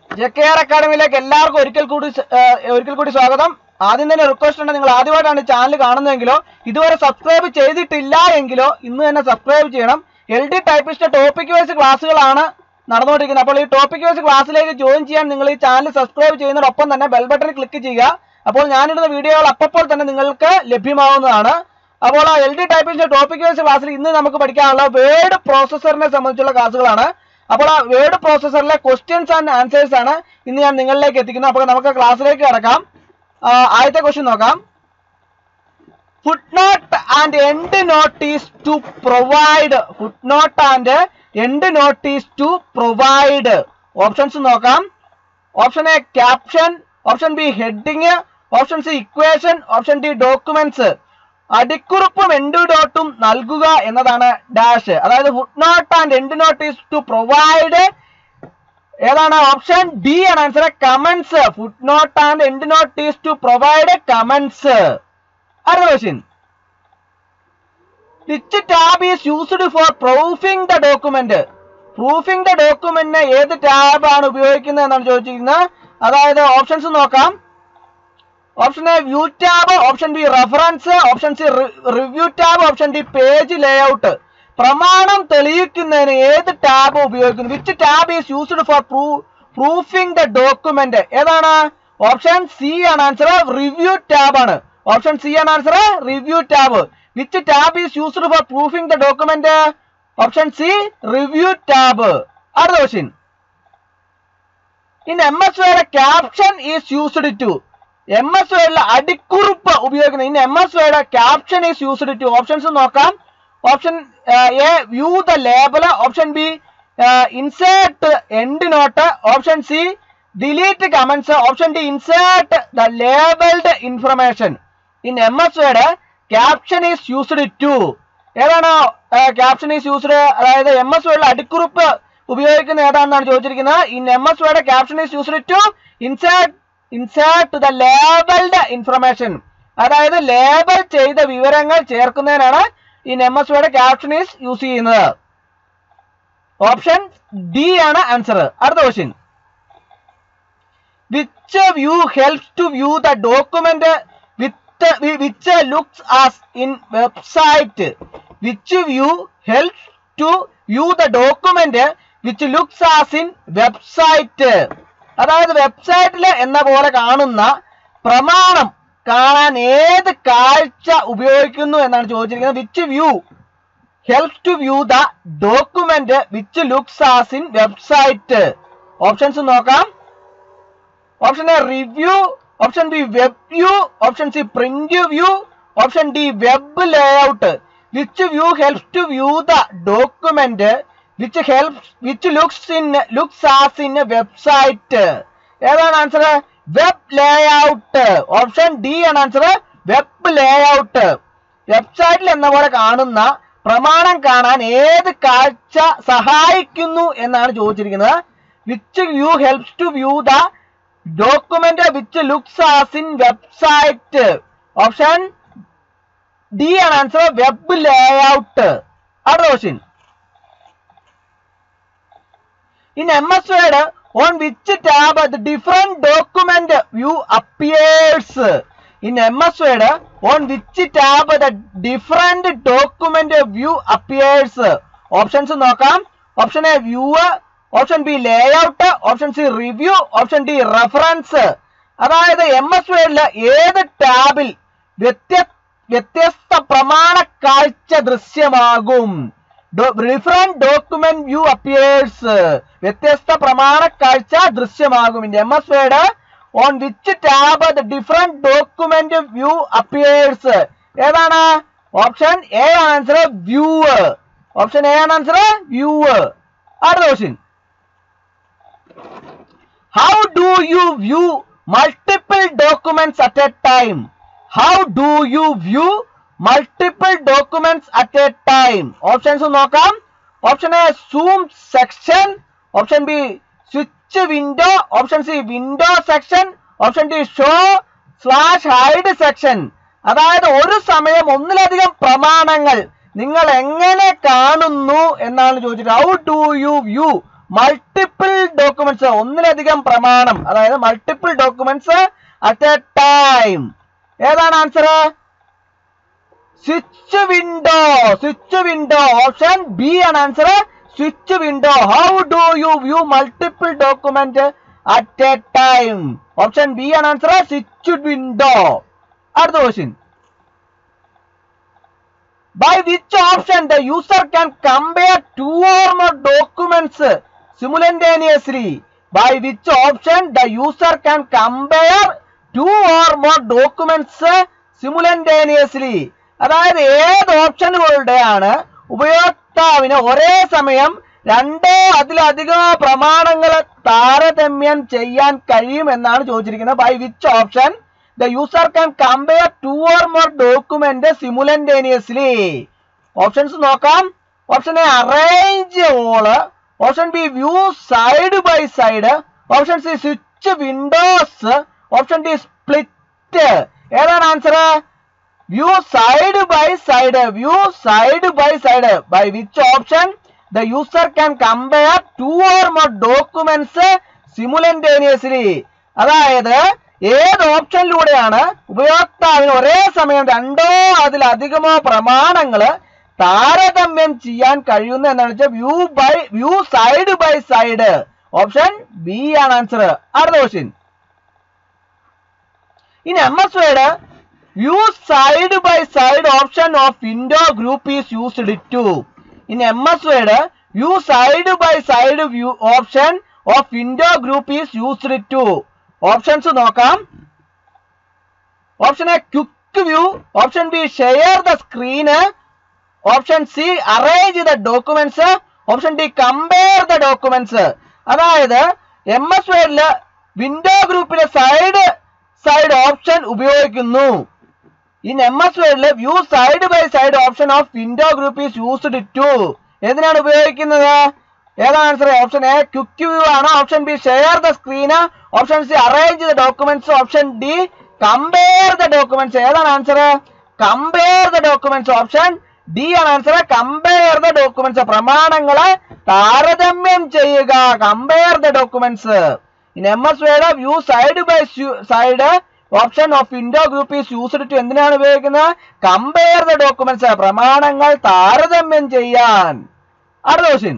J K R അക്കാഡമിയിലേക്ക് എല്ലാവർക്കും ഒരിക്കൽ കൂടി സ- ഏഹ് ഒരിക്കൽ കൂടി സ്വാഗതം ആദ്യം തന്നെ റിക്വസ്റ്റ് ഉണ്ട് നിങ്ങൾ ആദ്യമായിട്ടാണ് ചാനൽ കാണുന്നതെങ്കിലോ ഇതുവരെ സബ്സ്ക്രൈബ് ചെയ്തിട്ടില്ല എങ്കിലോ ഇന്ന് തന്നെ സബ്സ്ക്രൈബ് ചെയ്യണം L D typist topic wise ക്ലാസ്സുകളാണ് നടന്നുകൊണ്ടിരിക്കുന്നത് അപ്പോൾ ഈ ടോപ്പിക് വൈസ് ക്ലാസ്സിലേക്ക് ജോയിൻ ചെയ്യാൻ നിങ്ങൾ ഈ ചാനൽ സബ്സ്ക്രൈബ് ചെയ്യുന്നതോടൊപ്പം തന്നെ ബെൽ ബട്ടൺ ക്ലിക്ക് ചെയ്യുക അപ്പോൾ ഞാനിടുന്ന വീഡിയോകൾ അപ്പോൾ തന്നെ നിങ്ങൾക്ക് ലഭ്യമാവുന്നതാണ് അപ്പോൾ ആ എൽ ഡി ടൈപ്പിന്റെ ടോപ്പിക് വൈസ് ക്ലാസ്സിൽ ഇന്ന് നമുക്ക് പഠിക്കാനുള്ള വേർഡ് പ്രോസസ്സറിനെ സംബന്ധിച്ചുള്ള ക്ലാസ്സുകളാണ് അപ്പോൾ ആ വേർഡ് പ്രോസസ്സറിലെ ക്വസ്റ്റ്യൻസ് ആൻഡ് ആൻസേഴ്സ് ആണ് ഇന്ന് ഞാൻ നിങ്ങളിലേക്ക് എത്തിക്കുന്നത് അപ്പോൾ നമുക്ക് ക്ലാസ്സിലേക്ക് കിടക്കാം ആ, ആദ്യത്തെ ക്വസ്റ്റ്യൻ നോക്കാം footnote and endnotes to provide footnote and endnotes to provide options നോക്കാം option A caption option B heading option C equation option D documents അടിക്കുറിപ്പും എൻഡ് ഡോട്ടും നൽകുക എന്നതാണ് ഡാഷ് അതായത് footnote and endnotes to provide ഏതാണ് option D ആണ് answer comments footnote and endnotes to provide comments അടുത്ത question which tab is used for proofing the document proofing the ഡോക്യുമെന്റിന് ഏത് tab ആണ് ഉപയോഗിക്കുന്നത് എന്നാണ് ചോദിച്ചിരിക്കുന്നത് അതായത് ഓപ്ഷൻസ് നോക്കാം option A view tab option B reference option C review tab option D page layout പ്രമാണം തെളിയിക്കുന്നതിന് ഏത് ടാബ് ഉപയോഗിക്കുന്നു which tab is used for proofing the document ഏതാണ് ഓപ്ഷൻ സി ആണ് ആൻസർ റിവ്യൂ ടാബ് ആണ് ഓപ്ഷൻ സി ആണ് answer review tab which tab is used for proofing the document option C review tab അടുത്ത question in M S വേയുടെ caption is used to M S വേയുടെ അടിക്കുറിപ്പ് ഉപയോഗിക്കുന്നത് in M S വേയുടെ caption is used to options നോക്കാം option A view the label option B insert endnote option C delete comments option D insert the labelled information in M S വേയുടെ caption is used to ഏതാണ് caption is used അതായത് M S വേയുടെ അടിക്കുറിപ്പ് ഉപയോഗിക്കുന്ന ഏതാണെന്നാണ് ചോദിച്ചിരിക്കുന്നത് in M S വേയുടെ caption is used to insert insert the labelled information അതായത് ലേബൽ ചെയ്ത വിവരങ്ങൾ ചേർക്കുന്നതിനാണ് ഈ എം എസ് വേയുടെ ക്യാപ്ഷൻ ഈസ് യൂസ് ചെയ്യുന്നത് ഓപ്ഷൻ ഡി ആണ് ആൻസർ അടുത്ത question which view helps to view the document with which looks as in website which view helps to view the document which looks as in website അതായത് വെബ്സൈറ്റിൽ എന്ന പോലെ കാണുന്ന പ്രമാണം കാണാൻ ഏത് കാഴ്ച ഉപയോഗിക്കുന്നു എന്നാണ് ചോദിച്ചിരിക്കുന്നത് which view helps to view the document which looks as in website options നോക്കാം option A review option B web view option C print view option D web layout which view helps to view the document which helps which looks in looks as in website ഏതാണ് answer web layout option D ആണ് answer web layout വെബ്സൈറ്റിൽ എന്ന പോലെ കാണുന്ന പ്രമാണം കാണാൻ ഏത് കാഴ്ച സഹായിക്കുന്നു എന്നാണ് ചോദിച്ചിരിക്കുന്നത് which view helps to view the document which looks as in website option D ആണ് ആൻസർ വെബ് ലേഔട്ട് അടുത്ത question In MS Word, on which tab the different document view appears? In MS Word, on which tab the different document view appears? Options നോക്കാം option A view option B layout option C review option D reference അതായത് M S വേർഡില് ഏത് ടാബിൽ വ്യത്യ വ്യത്യസ്ത പ്രമാണ കാഴ്ച ദൃശ്യമാകും different document view appears വ്യത്യസ്ത പ്രമാണ കാഴ്ച ദൃശ്യമാകും in M S Word on which tab the different document view appears ഏതാണ് option A answer view option A ആണ് ആൻസർ വ്യൂ അടുത്ത question how do you view multiple documents at a time how do you view multiple documents at a time options നോക്കാം option A zoom section option B switch window option C window section option D show slash hide section അതായത് ഒരു സമയം ഒന്നിലധികം പ്രമാണങ്ങൾ നിങ്ങൾ എങ്ങനെ കാണുന്നു എന്നാണ് ചോദിച്ചിട്ട് how do you view multiple documents ഒന്നിലധികം പ്രമാണം അതായത് multiple documents at a time ഏതാണ് answer switch window switch window option B ആണ് answer switch window how do you view multiple document at a time option B ആണ് answer switch window അടുത്ത question by which option the user can compare two or more documents simultaneously by which option the user can compare two or more documents simultaneously അതായത് ഏത് ഓപ്ഷനുകളുടെയാണ് ഉപയോക്താവിന് ഒരേ സമയം രണ്ടോ അതിലധികമോ പ്രമാണങ്ങൾ താരതമ്യം ചെയ്യാൻ കഴിയും എന്നാണ് ചോദിച്ചിരിക്കുന്നത് by which option the user can compare two or more document simultaneously options നോക്കാം option A arrange all option B view side by side option C switch windows option D split ഏതാണ് answer view side by side view side by side by which option the user can compare two or more documents simultaneously അതായത് ഏത് ഓപ്ഷനിലൂടെയാണ് ഉപയോക്താവിന് ഒരേ സമയം രണ്ടോ അതിലധികമോ പ്രമാണങ്ങൾ താരതമ്യം ചെയ്യാൻ കഴിയുന്ന എന്നാണ് വെച്ചാൽ view by view side by side option B ആണ് ആൻസർ അടുത്ത question in M S Word view side by side option of window group is used to in M S Word view side by side view option of window group is used to options നോക്കാം option A quick view option B share the screen option C arrange the documents option D compare the documents അതായത് M S വേർഡില് window ഗ്രൂപ്പിലെ side side option ഉപയോഗിക്കുന്നു in M S വേർഡില് view side by side option of window group is used to എന്തിനാണ് ഉപയോഗിക്കുന്നത് ഏതാണ് answer option A quick view ആണ് option B share the screen option C arrange the documents option D compare the documents ഏതാണ് answer compare the documents option D ആണ് answer compare the documents പ്രമാണങ്ങളെ താരതമ്യം ചെയ്യുക compare the documents in M S Word view side by side option of window group is used to എന്തിനാണ് ഉപയോഗിക്കുന്നത് compare the documents പ്രമാണങ്ങൾ താരതമ്യം ചെയ്യാൻ അടുത്ത question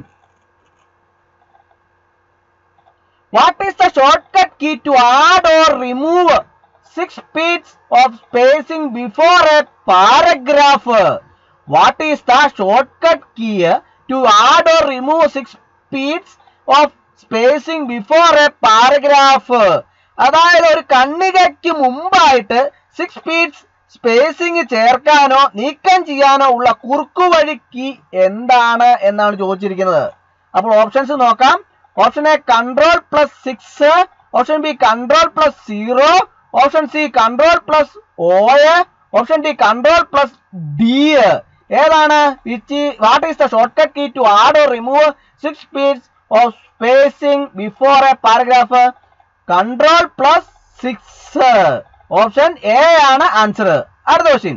What is the shortcut key to add or remove six bits of spacing before a paragraph? What is the shortcut key to add or remove six bits of spacing before a paragraph? അതായത് ഒരു കണ്ണികയ്ക്ക് മുമ്പായിട്ട് six feats spacing ചേർക്കാനോ നീക്കം ചെയ്യാനോ ഉള്ള കുറുക്കുവഴി key എന്താണ് എന്നാണ് ചോദിച്ചിരിക്കുന്നത് അപ്പോൾ ഓപ്ഷൻസ് നോക്കാം option A control plus six option B control plus zero option C control plus O option D control plus D ഏതാണ് which what is the shortcut key to add or remove six speeds of spacing before a paragraph control plus six option A ആണ് answer അടുത്ത question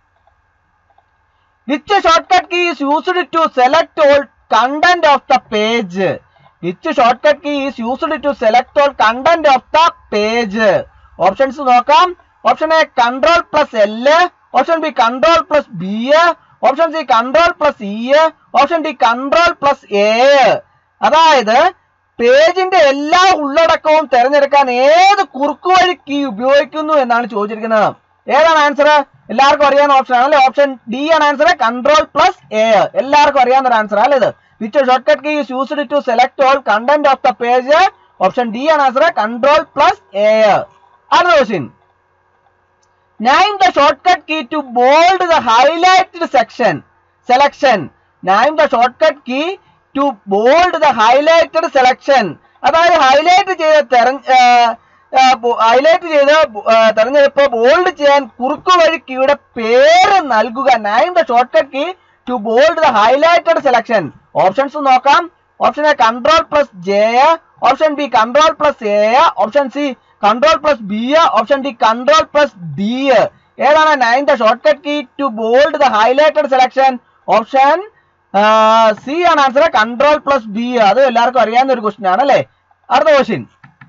which shortcut key is used to select all content of the page which shortcut key is used to select all content of the page options നോക്കാം option A control plus L option B control plus B option C control plus E option D control plus A അതായത് പേജിന്റെ എല്ലാ ഉള്ളടക്കവും തിരഞ്ഞെടുക്കാൻ ഏത് കുറുക്കുവഴി key ഉപയോഗിക്കുന്നു എന്നാണ് ചോദിച്ചിരിക്കുന്നത് ഏതാണ് ആൻസർ എല്ലാവർക്കും അറിയാവുന്ന ഓപ്ഷൻ ആണല്ലേ ഓപ്ഷൻ ഡി ആണ് ആൻസർ കൺട്രോൾ പ്ലസ് എ എല്ലാവർക്കും അറിയാവുന്ന ഒരു ആൻസർ അല്ലേ ഇത് which shortcut key is used to select all content of the page option D ആണ് ആൻസർ കൺട്രോൾ പ്ലസ് എ അടുത്ത question Name the shortcut key to bold the highlighted section. Selection. Name the shortcut key to bold the highlighted selection. അതായത് highlight ചെയ്ത തെരഞ്ഞ highlight ചെയ്ത തെരഞ്ഞെടുപ്പ് bold ചെയ്യാൻ കുറുക്കു വഴി കീയുടെ പേര് നൽകുക name the shortcut key to bold the highlighted selection options നോക്കാം option A control plus J option B control plus A option C control plus B option D control plus D ഏതാണ് name the shortcut key to bold the highlighted selection option C ആണ് answer control plus B അത് എല്ലാവർക്കും അറിയാവുന്ന ഒരു question ആണ് അല്ലേ അടുത്ത question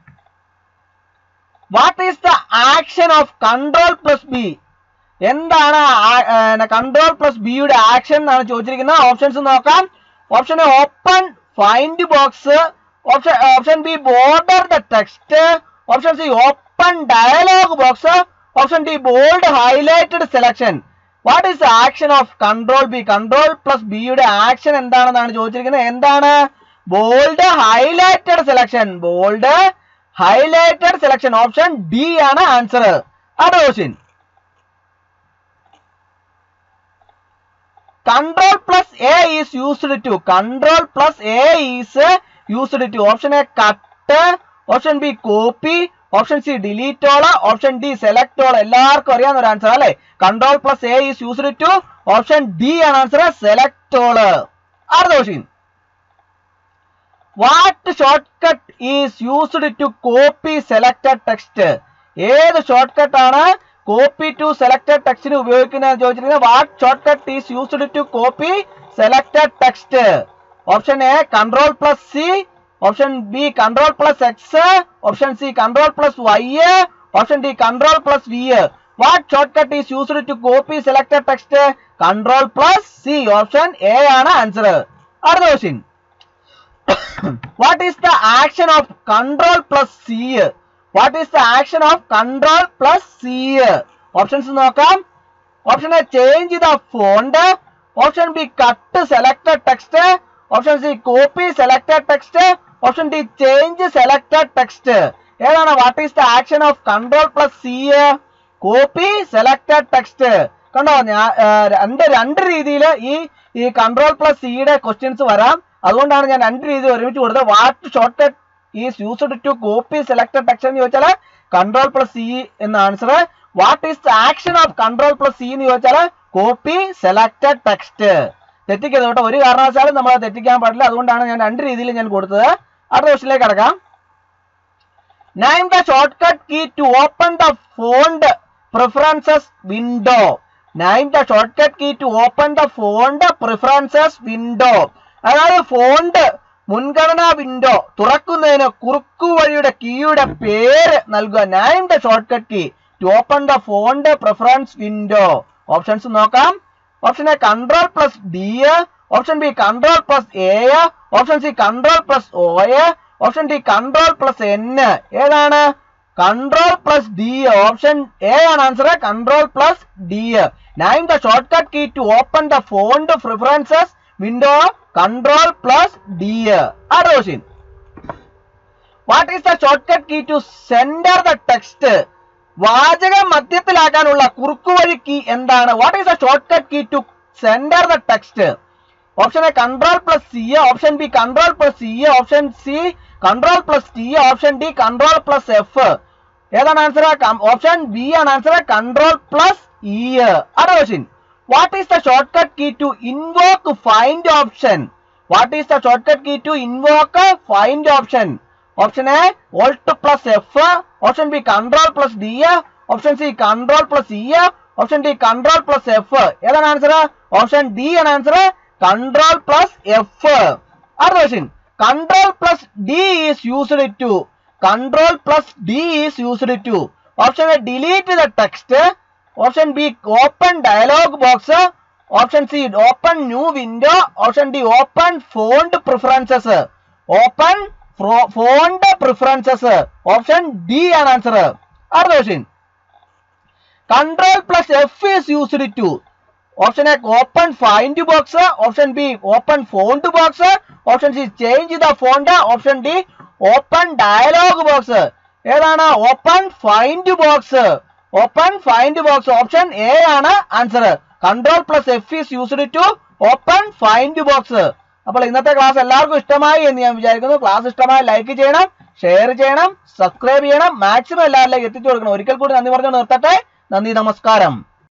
what is the action of control plus B എന്താണ് കൺട്രോൾ പ്ലസ് ബിയുടെ ആക്ഷൻ എന്നാണ് ചോദിച്ചിരിക്കുന്നത് ഓപ്ഷൻസ് നോക്കാം option A open find box option option B border the text option C open dialog box option D bold highlighted selection what is the action of control B control plus ബിയുടെ action എന്താണെന്നാണ് ചോദിച്ചിരിക്കുന്നത് എന്താണ് bold highlighted selection bold highlighted selection option D ആണ് answer അടുത്ത question control plus a is used to control plus a is used to option a cut option b copy option C delete all option D select all എല്ലാവർക്കും അറിയാവുന്ന ഒരു answer അല്ലെ control plus A is used to option D ആണ് answer select all അടുത്ത question what shortcut is used to copy selected text ഏത് shortcut ആണ് copy to selected ടെക്സ്റ്റിന് ഉപയോഗിക്കുന്നത് ചോദിച്ചിരിക്കുന്നത് what shortcut is used to copy selected text option A control plus C option B control plus X option C control plus Y option D control plus V what shortcut is used to copy selected text control plus C option A ആണ് answer അടുത്ത question what is the action of control plus c what is the action of control plus c options നോക്കാം option A change the font option B cut selected text option C copy selected text option D change selected text ഏതാണ് what is the action of control plus C copy selected text കണ്ടോ ഞാൻ ആ, രണ്ട് രണ്ട് രീതിയിൽ ഈ ഈ control plus സിയുടെ ക്വസ്റ്റ്യൻസ് വരാം അതുകൊണ്ടാണ് ഞാൻ രണ്ട് രീതി ഒരുമിച്ച് കൊടുത്തത് what shortcut is used to copy selected text എന്ന് ചോദിച്ചാൽ കൺട്രോൾ പ്ലസ് സി എന്ന answer what is the action of control plus C എന്ന് ചോദിച്ചാൽ കോപ്പി സെലക്ടഡ് ടെക്സ്റ്റ് തെറ്റിക്കരുത് കേട്ടോ ഒരു കാരണവശാലും നമ്മൾ തെറ്റിക്കാൻ പാടില്ല അതുകൊണ്ടാണ് ഞാൻ രണ്ട് രീതിയിൽ ഞാൻ കൊടുത്തത് അടുത്ത ക്വസ്റ്റിലേക്ക് കടക്കാം Name the shortcut key to open the font preferences window. Name the shortcut key to open the font preferences window. അതായത് ഫോണ്ട് മുൻഗണനാ വിൻഡോ തുറക്കുന്നതിന് കുറുക്കു വഴിയുടെ കീയുടെ പേര് നൽകുക name the shortcut key to open the font preference window options നോക്കാം option A control plus D option B control plus A option C control plus O option D control plus N ഏതാണ് control plus D option A ആണ് answer control plus D name the shortcut key to open the font preferences window control plus D അടുത്ത question what is the shortcut key to centre the text വാചകം മധ്യത്തിലാക്കാനുള്ള കുറുക്കുവഴി key എന്താണ് what is the shortcut key to centre the text option A control plus C option B control plus C option C control plus T option D control plus F ഏതാണ് answer option B ആണ് answer control plus E അടുത്ത question what is the shortcut key to invoke find option what is the shortcut key to invoke find option option A alt plus F option B control plus D option C control plus E option D control plus F ഏതാണ് answer option D ആണ് answer control plus F അടുത്ത question control plus D is used to control plus D is used to option A delete the text option B open dialog box option C open new window option D open font preferences open font preferences option D ആണ് answer അടുത്ത question control plus F is used to option A open find box option B open font box option C change the font option D open dialog box ഏതാണ് open find box open find box option A ആണ് answer control plus F is used to open find box അപ്പോൾ ഇന്നത്തെ class എല്ലാവർക്കും ഇഷ്ടമായി എന്ന് ഞാൻ വിചാരിക്കുന്നു class ഇഷ്ടമായി ലൈക്ക് ചെയ്യണം ഷെയർ ചെയ്യണം സബ്സ്ക്രൈബ് ചെയ്യണം മാക്സിമം എല്ലാവരിലേക്ക് എത്തിച്ചു കൊടുക്കണം ഒരിക്കൽ കൂടി നന്ദി പറഞ്ഞു നിർത്തട്ടെ നന്ദി നമസ്കാരം